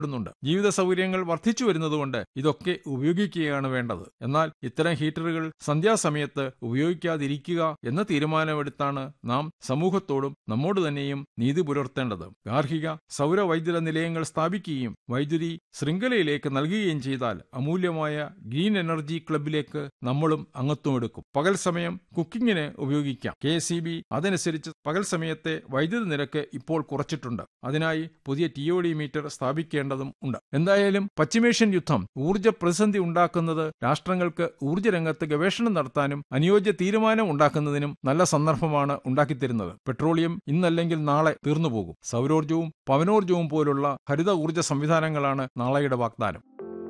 ുന്നുണ്ട് ജീവിത സൗകര്യങ്ങൾ വർദ്ധിച്ചു വരുന്നതുകൊണ്ട് ഇതൊക്കെ ഉപയോഗിക്കുകയാണ് വേണ്ടത് എന്നാൽ ഇത്തരം ഹീറ്ററുകൾ സന്ധ്യാസമയത്ത് ഉപയോഗിക്കാതിരിക്കുക എന്ന തീരുമാനമെടുത്താണ് നാം സമൂഹത്തോടും നമ്മോട് തന്നെയും നീതി പുലർത്തേണ്ടത് ഗാർഹിക സൗര വൈദ്യുത നിലയങ്ങൾ സ്ഥാപിക്കുകയും വൈദ്യുതി ശൃംഖലയിലേക്ക് നൽകുകയും ചെയ്താൽ അമൂല്യമായ ഗ്രീൻ എനർജി ക്ലബിലേക്ക് നമ്മളും അംഗത്വം എടുക്കും പകൽ സമയം കുക്കിങ്ങിന് ഉപയോഗിക്കാം കെ സി ബി അതനുസരിച്ച് പകൽ സമയത്തെ വൈദ്യുതി നിരക്ക് ഇപ്പോൾ കുറച്ചിട്ടുണ്ട് അതിനായി പുതിയ ടി ഒ ഡി മീറ്റർ സ്ഥാപിക്കേണ്ടതും ഉണ്ട് എന്തായാലും പശ്ചിമേഷ്യൻ യുദ്ധം ഊർജ്ജ പ്രതിസന്ധി ഉണ്ടാക്കുന്നത് രാഷ്ട്രങ്ങൾക്ക് ഊർജ്ജ രംഗത്ത് ഗവേഷണം നടത്താനും അനുയോജ്യ തീരുമാനം ഉണ്ടാക്കുന്നതിനും നല്ല സന്ദർഭമാണ് ഉണ്ടാക്കിത്തരുന്നത് പെട്രോളിയം ഇന്നല്ലെങ്കിൽ നാളെ തീർന്നുപോകും സൗരോർജ്ജവും പവനോർജ്ജവും പോലുള്ള ഹരിത ഊർജ്ജ സംവിധാനങ്ങളാണ് നാളെയുടെ വാഗ്ദാനം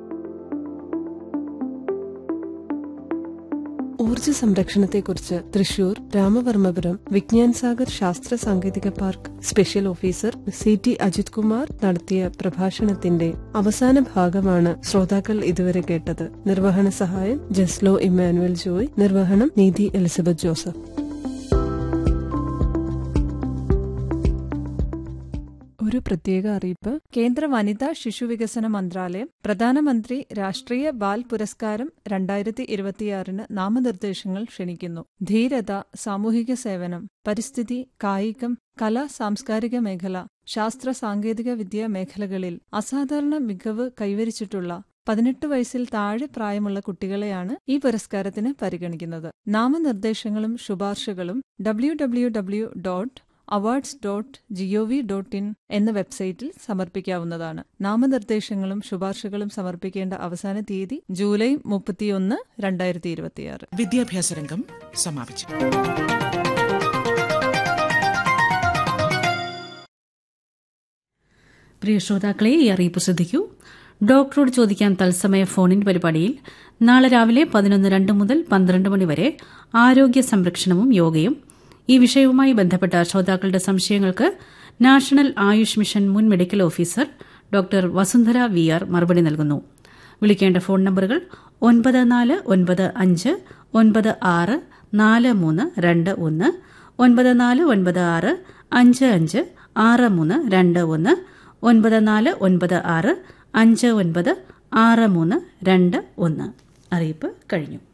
ഊർജ സംരക്ഷണത്തെക്കുറിച്ച് തൃശൂർ രാമവർമ്മപുരം വിജ്ഞാൻ സാഗർ ശാസ്ത്ര സാങ്കേതിക park special officer C T Ajith Kumar നടത്തിയ പ്രഭാഷണത്തിന്റെ അവസാന ഭാഗമാണ് ശ്രോതാക്കൾ ഇതുവരെ കേട്ടത് നിർവഹണ സഹായം ജസ്ലോ ഇമ്മാനുവൽ ജോയ് നിർവഹണം നീതി എലിസബത്ത് ജോസഫ് ഒരു പ്രത്യേക അറിയിപ്പ് കേന്ദ്ര വനിതാ ശിശുവികസന മന്ത്രാലയം പ്രധാനമന്ത്രി രാഷ്ട്രീയ ബാൽ പുരസ്കാരം രണ്ടായിരത്തി ഇരുപത്തിയാറിന് നാമനിർദ്ദേശങ്ങൾ ക്ഷണിക്കുന്നു ധീരത സാമൂഹിക സേവനം പരിസ്ഥിതി കായികം കല സാംസ്കാരിക മേഖല ശാസ്ത്ര സാങ്കേതിക വിദ്യ മേഖലകളിൽ അസാധാരണ മികവ് കൈവരിച്ചിട്ടുള്ള പതിനെട്ട് വയസ്സിൽ താഴെ പ്രായമുള്ള കുട്ടികളെയാണ് ഈ പുരസ്കാരത്തിന് പരിഗണിക്കുന്നത് നാമനിർദ്ദേശങ്ങളും ശുപാർശകളും W W W dot awards dot GOV dot in എന്ന വെബ്സൈറ്റിൽ സമർപ്പിക്കാവുന്നതാണ് നാമനിർദ്ദേശങ്ങളും ശുപാർശകളും സമർപ്പിക്കേണ്ട അവസാന തീയതി ജൂലൈ മുപ്പത്തിയൊന്ന് രണ്ടായിരത്തി ഇരുപത്തിയാറ് വിദ്യാഭ്യാസ രംഗം സമാപിച്ചു പ്രിയ ശ്രോതാക്കളെ ഈ അറിയിപ്പ് ശ്രദ്ധിക്കൂ ഡോക്ടറോട് ചോദിക്കാൻ തത്സമയ ഫോണിൻ പരിപാടിയിൽ നാളെ രാവിലെ പതിനൊന്ന് രണ്ട് മുതൽ പന്ത്രണ്ട് മണിവരെ ആരോഗ്യ സംരക്ഷണവും യോഗയും ഈ വിഷയവുമായി ബന്ധപ്പെട്ട ശ്രോതാക്കളുടെ സംശയങ്ങൾക്ക് നാഷണൽ ആയുഷ് മിഷൻ മുൻ medical officer doctor Vasundhara V R മറുപടി നൽകുന്നു വിളിക്കേണ്ട ഫോൺ നമ്പറുകൾ ഒൻപത് നാല് ഒൻപത് അഞ്ച് ഒൻപത് ആറ് നാല് മൂന്ന് രണ്ട് ഒന്ന് ഒൻപത് നാല് ഒൻപത് ആറ് അഞ്ച് അഞ്ച് ആറ് മൂന്ന് രണ്ട് ഒന്ന് ഒൻപത് നാല് ഒൻപത് ആറ് അഞ്ച് ഒൻപത് ആറ് മൂന്ന് രണ്ട് ഒന്ന് അറിയിപ്പ് കഴിഞ്ഞു